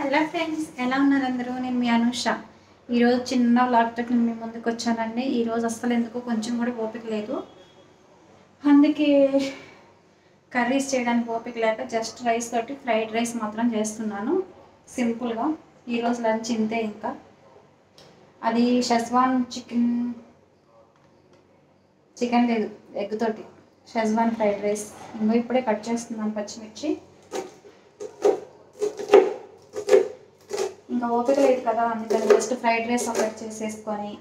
hello friends ఎలా ఉన్నారు అందరూ నేను మీ అనుష ఈరోజు చిన్న వ్లాగ్తో నేను మీ ముందుకు వచ్చానండి ఈరోజు అస్సలు ఎందుకు కొంచెం కూడా ఓపిక లేదు అందుకే కర్రీస్ చేయడానికి ఓపిక లేక జస్ట్ రైస్ తోటి ఫ్రైడ్ రైస్ మాత్రం చేస్తున్నాను సింపుల్గా ఈరోజు లంచ్ ఇంతే ఇంకా అది షెజ్వాన్ చికెన్ చికెన్ లేదు ఎగ్ తోటి షెజ్వాన్ ఫ్రైడ్ రైస్ ఇంకో ఇప్పుడే కట్ చేస్తున్నాను పచ్చిమిర్చి ఇంకా ఓపిక లేదు కదా అందుకని జస్ట్ ఫ్రైడ్ రైస్ ఒకటి చేసేసుకొని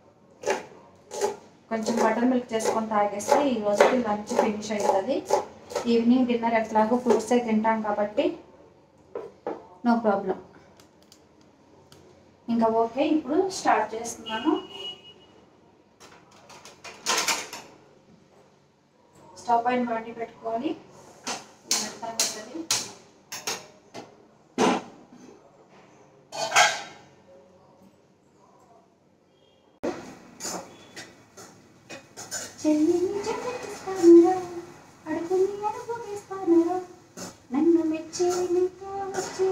కొంచెం బటర్ మిల్క్ చేసుకొని తాగేస్తే ఈ రోజుకి లంచ్ ఫినిష్ అవుతుంది ఈవినింగ్ డిన్నర్ ఎట్లాగో ఫ్రూట్స్ అయితే తింటాం కాబట్టి నో ప్రాబ్లం ఇంకా ఓకే ఇప్పుడు స్టార్ట్ చేస్తున్నాను స్టవ్ పైన బండి పెట్టుకోవాలి మెత్తగా పెట్టాలి చెల్లిని చెల్లిస్తానురా అడుగుని అడుగునిస్తానురా నన్ను మెచ్చే నీతో వచ్చే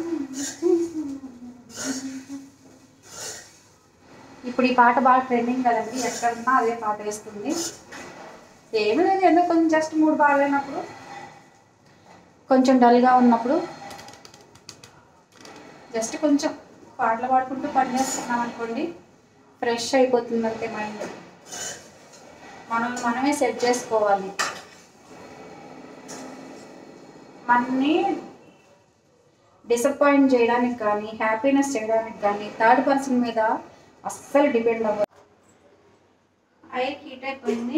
ఇప్పుడు ఈ పాట బాగా ట్రెండింగ్ కదండి ఎక్కడున్నా అదే పాట వేస్తుంది ఏమీ లేదు ఎందుకు కొంచెం జస్ట్ మూడు బాగాలేనప్పుడు కొంచెం డల్గా ఉన్నప్పుడు జస్ట్ కొంచెం పాటలు పాడుకుంటూ పని చేస్తున్నాం అనుకోండి ఫ్రెష్ అయిపోతుంది అంతే మైండ్ మనం మనమే సెట్ చేసుకోవాలి మనని డిసప్పాయింట్ చేయడానికి కానీ హ్యాపీనెస్ చేయడానికి కానీ థర్డ్ పర్సన్ మీద అస్సలు డిపెండ్ అవ్వదు ఐ హీట్ అయిపోయింది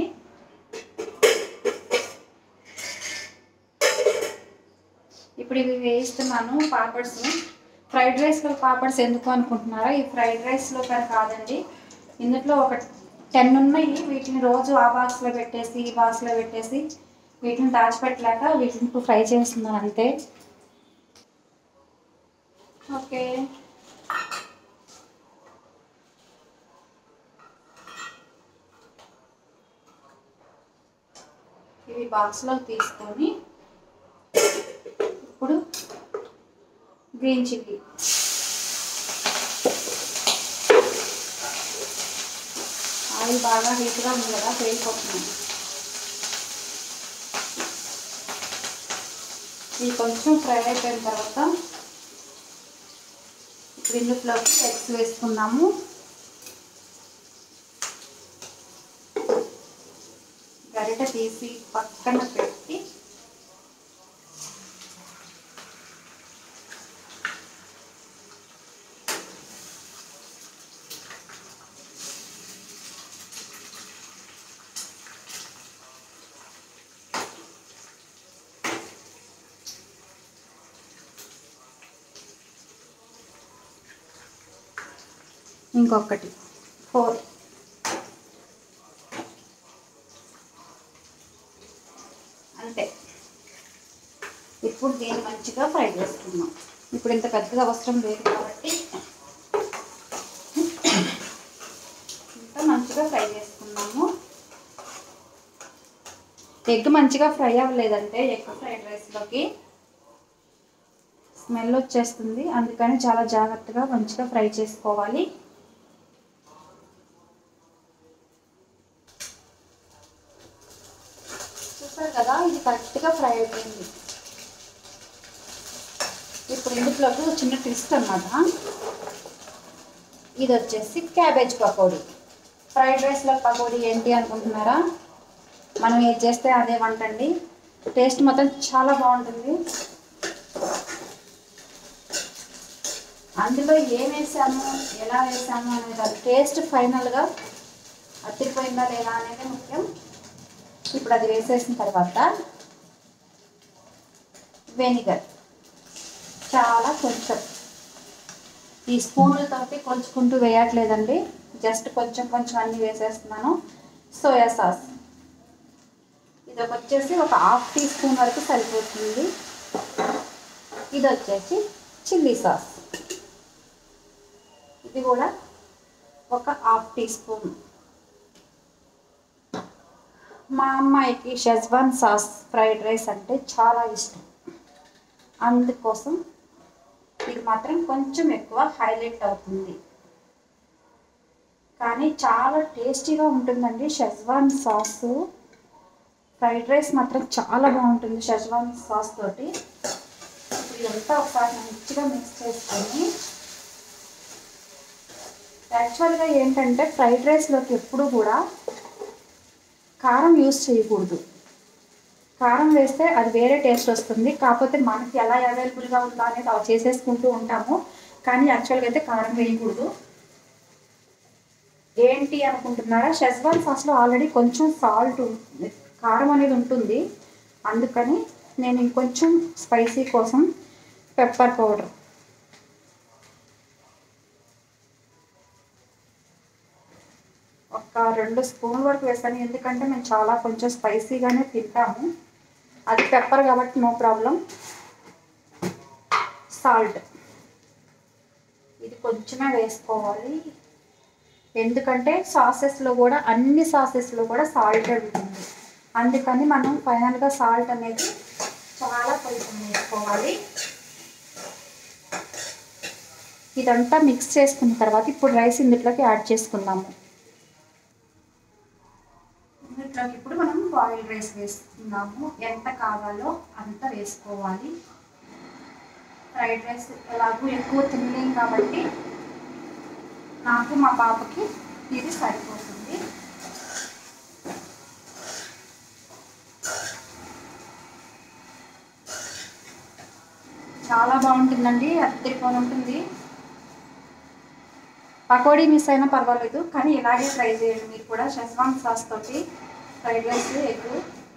ఇప్పుడు ఇవి వేయిస్తున్నాను పాపడ్స్ ఫ్రైడ్ రైస్లో పాపడ్స్ ఎందుకు అనుకుంటున్నారా ఈ ఫ్రైడ్ రైస్లో కానీ కాదండి ఇందులో ఒక టెన్ ఉన్నాయి వీటిని రోజు ఆ బాక్స్లో పెట్టేసి ఈ బాక్స్లో పెట్టేసి వీటిని దాచిపెట్టలేక వీటిని ఇప్పుడు ఫ్రై చేస్తున్నాను అంతే ఓకే ఇవి బాక్స్లో తీసుకొని ఇప్పుడు గ్రీన్ చిల్లీ ఆయిల్ బాగా హీట్గా ఉంది కదా వేయిపోతున్నాను ఇది కొంచెం ఫ్రై అయిపోయిన తర్వాత ఇప్పుడు ఇందులోకి ఎగ్స్ వేసుకున్నాము గరిట తీసి పక్కన పెట్టి ఇంకొకటి ఫోర్ అంతే ఇప్పుడు దీన్ని మంచిగా ఫ్రై చేసుకున్నాం ఇప్పుడు ఇంత పెద్దగా అవసరం లేదు కాబట్టి ఇంత మంచిగా ఫ్రై చేసుకున్నాము ఎగ్ మంచిగా ఫ్రై అవ్వలేదంటే ఎగ్ ఫ్రైడ్ రైస్లోకి స్మెల్ వచ్చేస్తుంది అందుకని చాలా జాగ్రత్తగా మంచిగా ఫ్రై చేసుకోవాలి చూసారు కదా ఇది కరెక్ట్గా ఫ్రై అయిపోయింది ఇప్పుడు ఇందులోకి ఒక చిన్న ట్విస్ట్ అన్నమాట ఇది వచ్చేసి క్యాబేజ్ పకోడీ ఫ్రైడ్ రైస్లో పకోడీ ఏంటి అనుకుంటున్నారా మనం ఏది చేస్తే అదే వంట అండి టేస్ట్ మాత్రం చాలా బాగుంటుంది అందులో ఏం వేసాము ఎలా వేసాము అనేది అది టేస్ట్ ఫైనల్గా అత్తిపోయిందా లేదా అనేది ముఖ్యం ఇప్పుడు అది వేసేసిన తర్వాత వెనిగర్ చాలా కొంచెం ఈ స్పూన్లతోటి కొలుచుకుంటూ వేయట్లేదండి జస్ట్ కొంచెం కొంచెం అన్నీ వేసేస్తున్నాను సోయా సాస్ ఇది ఒక వచ్చేసి ఒక హాఫ్ టీ స్పూన్ వరకు సరిపోతుంది ఇది వచ్చేసి చిల్లీ సాస్ ఇది కూడా ఒక హాఫ్ టీ స్పూన్ మా అమ్మాయికి షెజ్వాన్ సాస్ ఫ్రైడ్ రైస్ అంటే చాలా ఇష్టం అందుకోసం ఇది మాత్రం కొంచెం ఎక్కువ హైలైట్ అవుతుంది కానీ చాలా టేస్టీగా ఉంటుందండి షెజ్వాన్ సాస్ ఫ్రైడ్ రైస్ మాత్రం చాలా బాగుంటుంది షెజ్వాన్ సాస్ తోటి ఇప్పుడు ఇదంతా ఒకసారి మంచిగా మిక్స్ చేసుకొని యాక్చువల్గా ఏంటంటే ఫ్రైడ్ రైస్లోకి ఎప్పుడు కూడా కారం యూస్ చేయకూడదు కారం వేస్తే అది వేరే టేస్ట్ వస్తుంది కాకపోతే మనకి ఎలా అవైలబుల్గా ఉందా అనేది అవి చేసేసుకుంటూ ఉంటాము కానీ యాక్చువల్గా అయితే కారం వేయకూడదు ఏంటి అనుకుంటున్నారా షెజ్వాన్ సాస్లో ఆల్రెడీ కొంచెం సాల్ట్ ఉంటుంది కారం అనేది ఉంటుంది అందుకని నేను ఇంకొంచెం స్పైసీ కోసం పెప్పర్ పౌడర్ ఒక రెండు స్పూన్ల వరకు వేస్తాను ఎందుకంటే మేము చాలా కొంచెం స్పైసీగానే తింటాము అది పెప్పర్ కాబట్టి నో ప్రాబ్లం సాల్ట్ ఇది కొంచెమే వేసుకోవాలి ఎందుకంటే సాసెస్లో కూడా అన్ని సాసెస్లో కూడా సాల్ట్ ఉంటుంది అందుకని మనం ఫైనల్గా సాల్ట్ అనేది చాలా కొంచెం వేసుకోవాలి ఇదంతా మిక్స్ చేసుకున్న తర్వాత ఇప్పుడు రైస్ ఇందులోకి యాడ్ చేసుకుందాము ఇందులోకి ఇప్పుడు మనం బాయిల్ రైస్ వేసుకున్నాము ఎంత కావాలో అంత వేసుకోవాలి ఫ్రైడ్ రైస్ ఎలాగూ ఎక్కువ తినలేం కాబట్టి నాకు మా పాపకి ఇది సరిపోతుంది చాలా బాగుంటుందండి అద్దరిపోని ఉంటుంది పకోడీ మిస్ అయినా పర్వాలేదు కానీ ఇలాగే ట్రై చేయండి మీరు కూడా షెజ్వాన్ సాస్ తోటి ఫ్రైడ్ రైస్ ఎగ్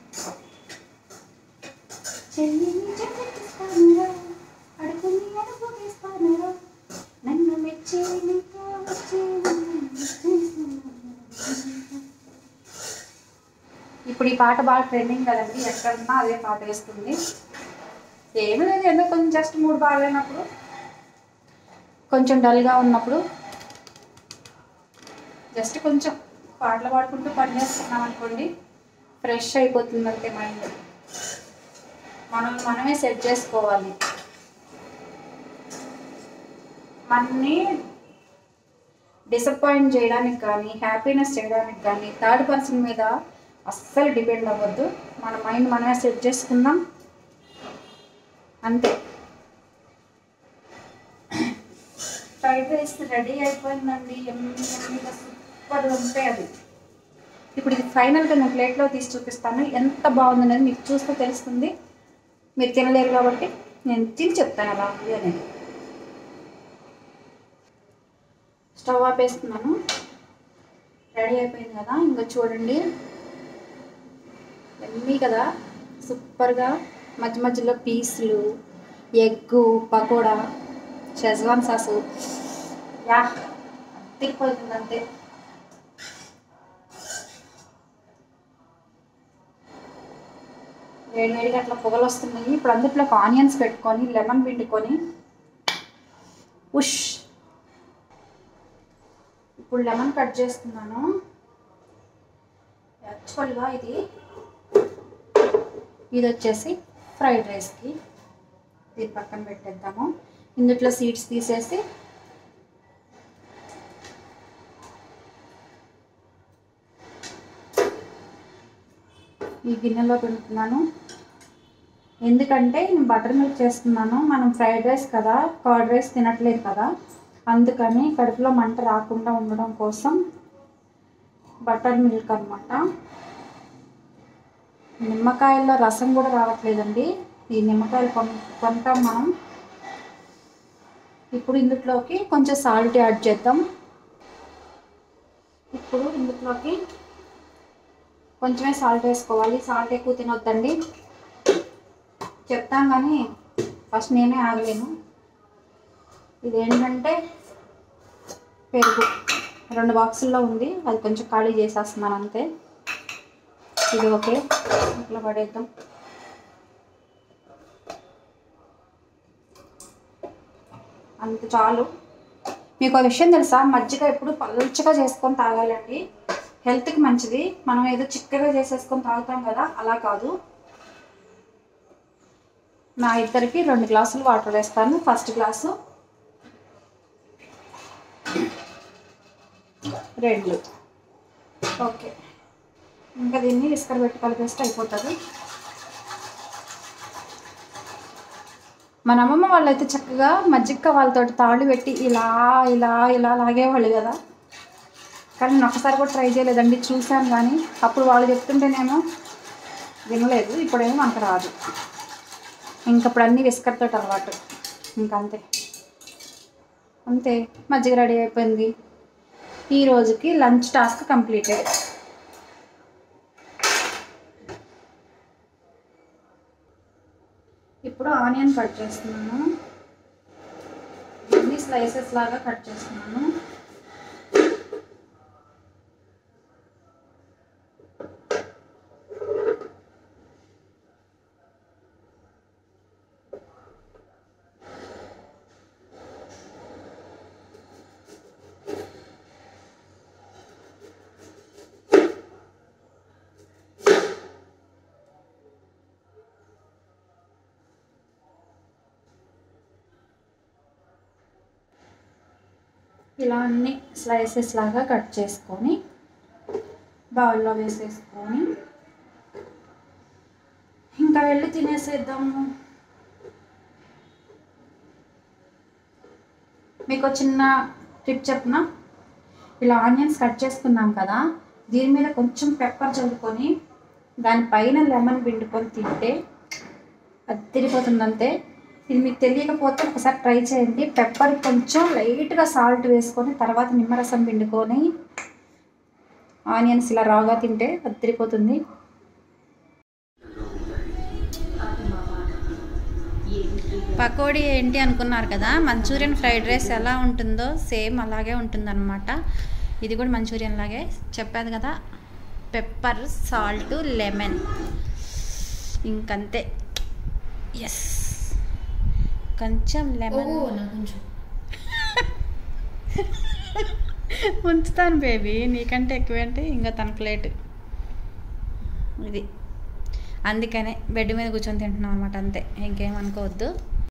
చెల్లిని చెల్లిస్తానురా అడుగుని అడుగునిస్తానురా నన్ను మెచ్చే నీతో వచ్చే ఇప్పుడు ఈ పాట బాగా ట్రెండింగ్ కదండి ఎక్కడున్నా అదే పాట వేస్తుంది ఏమి లేదు ఏదో కొంచెం జస్ట్ మూడు బాగాలేనప్పుడు కొంచెం డల్గా ఉన్నప్పుడు జస్ట్ కొంచెం పాటలు పాడుకుంటూ పని చేస్తున్నాం అనుకోండి ఫ్రెష్ అయిపోతుంది అంతే మైండ్ మనం మనమే సెట్ చేసుకోవాలి మనని డిసప్పాయింట్ చేయడానికి కానీ హ్యాపీనెస్ చేయడానికి కానీ థర్డ్ పర్సన్ మీద అస్సలు డిపెండ్ అవ్వద్దు మన మైండ్ మనమే సెట్ చేసుకుందాం అంతే ఫ్రైడ్ రైస్ రెడీ అయిపోయిందండి ఎమ్మి ఎమ్మిగా సూపర్ ఉంటాయి అది ఇప్పుడు ఇది ఫైనల్గా నేను ప్లేట్లో తీసి చూపిస్తాను ఎంత బాగుందనేది మీకు చూస్తే తెలుస్తుంది మీరు తినలేరు కాబట్టి నేను తిని చెప్తాను అలా ఉంది అనేది స్టవ్ ఆపేస్తున్నాను రెడీ అయిపోయింది కదా ఇంకా చూడండి ఎమ్మి కదా సూపర్గా మధ్య మధ్యలో పీసులు ఎగ్గు పకోడా షెజ్వాన్ సాసు యా తిరిగిపోతుంది అంతే వేడి వేడిగా అట్లా పొగలు వస్తున్నాయి ఇప్పుడు అందులోకి ఆనియన్స్ పెట్టుకొని లెమన్ పిండుకొని ఉష్ ఇప్పుడు లెమన్ కట్ చేస్తున్నాను యాక్చువల్గా ఇది ఇది వచ్చేసి ఫ్రైడ్ రైస్కి దీని పక్కన పెట్టేద్దాము ఇందులో సీడ్స్ తీసేసి ఈ గిన్నెలో పెడుతున్నాను ఎందుకంటే నేను బటర్ మిల్క్ చేస్తున్నాను మనం ఫ్రైడ్ రైస్ కదా కర్డ్ రైస్ తినట్లేదు కదా అందుకని కడుపులో మంట రాకుండా ఉండడం కోసం బటర్ మిల్క్ అనమాట నిమ్మకాయల్లో రసం కూడా రావట్లేదండి ఈ నిమ్మకాయలు కొన్ కొంటాం మనం ఇప్పుడు ఇందులోకి కొంచెం సాల్ట్ యాడ్ చేద్దాం ఇప్పుడు ఇందులోకి కొంచెమే సాల్ట్ వేసుకోవాలి సాల్ట్ ఎక్కువ తినొద్దండి చెప్తాం కానీ ఫస్ట్ నేనే ఆగలేను ఇదేంటంటే పెరుగు రెండు బాక్సుల్లో ఉంది అది కొంచెం ఖాళీ చేసేస్తున్నాను అంతే ఇది ఓకే ఇట్లా పడేద్దాం అంత చాలు మీకు ఒక విషయం తెలుసా మజ్జిగ ఎప్పుడు పల్చగా చేసుకొని తాగాలండి హెల్త్కి మంచిది మనం ఏదో చిక్కగా చేసేసుకొని తాగుతాం కదా అలా కాదు నా ఇద్దరికి రెండు గ్లాసులు వాటర్ వేస్తాను ఫస్ట్ గ్లాసు రెడ్లు ఓకే ఇంకా దీన్ని ఇసుకర పెట్టి కలిపేస్తే అయిపోతుంది మన అమ్మమ్మ వాళ్ళు అయితే చక్కగా మజ్జిగ వాళ్ళతో తాళ్ళు పెట్టి ఇలా ఇలా ఇలా లాగేవాళ్ళు కదా కానీ నేను ఒక్కసారి కూడా ట్రై చేయలేదండి చూశాను కానీ అప్పుడు వాళ్ళు చెప్తుంటేనేమో వినలేదు ఇప్పుడేమో మనకు రాదు ఇంకప్పుడు అన్నీ విస్కర్తో అలవాటు ఇంకంతే అంతే మజ్జిగ రెడీ అయిపోయింది ఈ రోజుకి లంచ్ టాస్క్ కంప్లీటెడ్ ఇప్పుడు ఆనియన్ కట్ చేస్తున్నాను అన్ని స్లైసెస్ లాగా కట్ చేస్తున్నాను ఇలా అన్ని స్లైసెస్ లాగా కట్ చేసుకొని బౌల్లో వేసేసుకొని ఇంకా వెళ్ళి తినేసేద్దాము మీకు ఒక చిన్న టిప్ చెప్పిన ఇలా ఆనియన్స్ కట్ చేసుకున్నాం కదా దీని మీద కొంచెం పెప్పర్ చల్లుకొని దానిపైన లెమన్ పిండుకొని తింటే అది తిరిగిపోతుంది అంతే ఇది మీకు తెలియకపోతే ఒకసారి ట్రై చేయండి పెప్పర్ కొంచెం లైట్గా సాల్ట్ వేసుకొని తర్వాత నిమ్మరసం పిండుకొని ఆనియన్స్ ఇలా రాగా తింటే అది తిరిగిపోతుంది పకోడీ ఏంటి అనుకున్నారు కదా మంచూరియన్ ఫ్రైడ్ రైస్ ఎలా ఉంటుందో సేమ్ అలాగే ఉంటుందన్నమాట ఇది కూడా మంచూరియన్ లాగే చెప్పాను కదా పెప్పర్ సాల్ట్ లెమన్ ఇంకంతే ఎస్ కొంచెం లెమన్ ఉంచుతాను బేబీ నీకంటే ఎక్కువేంటి ఇంకా తన ప్లేట్ ఇది అందుకనే బెడ్ మీద కూర్చొని తింటున్నాం అనమాట అంతే ఇంకేం అనుకోవద్దు